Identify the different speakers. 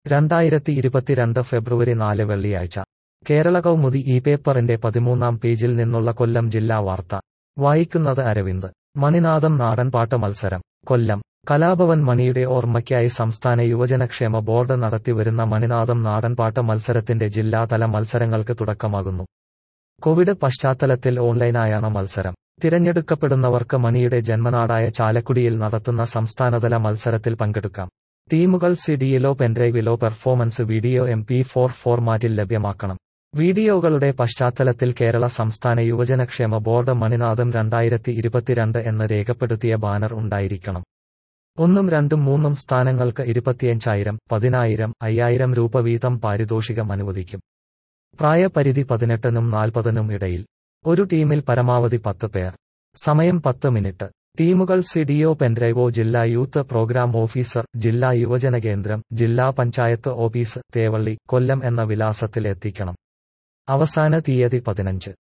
Speaker 1: രണ്ടായിരത്തി ഇരുപത്തിരണ്ട് ഫെബ്രുവരി നാല് വെള്ളിയാഴ്ച കേരള കൗമുദി ഈ പേപ്പറിന്റെ പതിമൂന്നാം പേജിൽ നിന്നുള്ള കൊല്ലം ജില്ലാ വാർത്ത വായിക്കുന്നത് അരവിന്ദ് മണിനാഥം നാടൻപാട്ട് മത്സരം കൊല്ലം കലാഭവൻ മണിയുടെ ഓർമ്മയ്ക്കായി സംസ്ഥാന യുവജനക്ഷേമ ബോർഡ് നടത്തിവരുന്ന മണിനാഥം നാടൻപാട്ട് മത്സരത്തിന്റെ ജില്ലാതല മത്സരങ്ങൾക്ക് തുടക്കമാകുന്നു കോവിഡ് പശ്ചാത്തലത്തിൽ ഓൺലൈനായാണ് മത്സരം തിരഞ്ഞെടുക്കപ്പെടുന്നവർക്ക് മണിയുടെ ജന്മനാടായ ചാലക്കുടിയിൽ നടത്തുന്ന സംസ്ഥാനതല മത്സരത്തിൽ പങ്കെടുക്കാം ടീമുകൾ സിഡിയിലോ പെൻഡ്രൈവിലോ performance video M P four ഫോർമാറ്റിൽ ലഭ്യമാക്കണം വീഡിയോകളുടെ പശ്ചാത്തലത്തിൽ കേരള സംസ്ഥാന യുവജനക്ഷേമ ബോർഡ് മണിനാഥം രണ്ടായിരത്തി ഇരുപത്തിരണ്ട് എന്ന് രേഖപ്പെടുത്തിയ ബാനർ ഉണ്ടായിരിക്കണം ഒന്നും രണ്ടും മൂന്നും സ്ഥാനങ്ങൾക്ക് ഇരുപത്തിയഞ്ചായിരം പതിനായിരം അയ്യായിരം രൂപ വീതം പാരിതോഷികം അനുവദിക്കും പ്രായപരിധി പതിനെട്ടിനും നാൽപ്പതിനും ഇടയിൽ ഒരു ടീമിൽ പരമാവധി പത്ത് പേർ സമയം പത്ത് മിനിറ്റ് ടീമുകൾ സിഡിഒ പെൻഡ്രൈവോ ജില്ലാ യൂത്ത് പ്രോഗ്രാം ഓഫീസർ ജില്ലാ യുവജന കേന്ദ്രം ജില്ലാ പഞ്ചായത്ത് ഓഫീസ് തേവള്ളി കൊല്ലം എന്ന വിലാസത്തിൽ എത്തിക്കണം അവസാന തീയതി പതിനഞ്ച്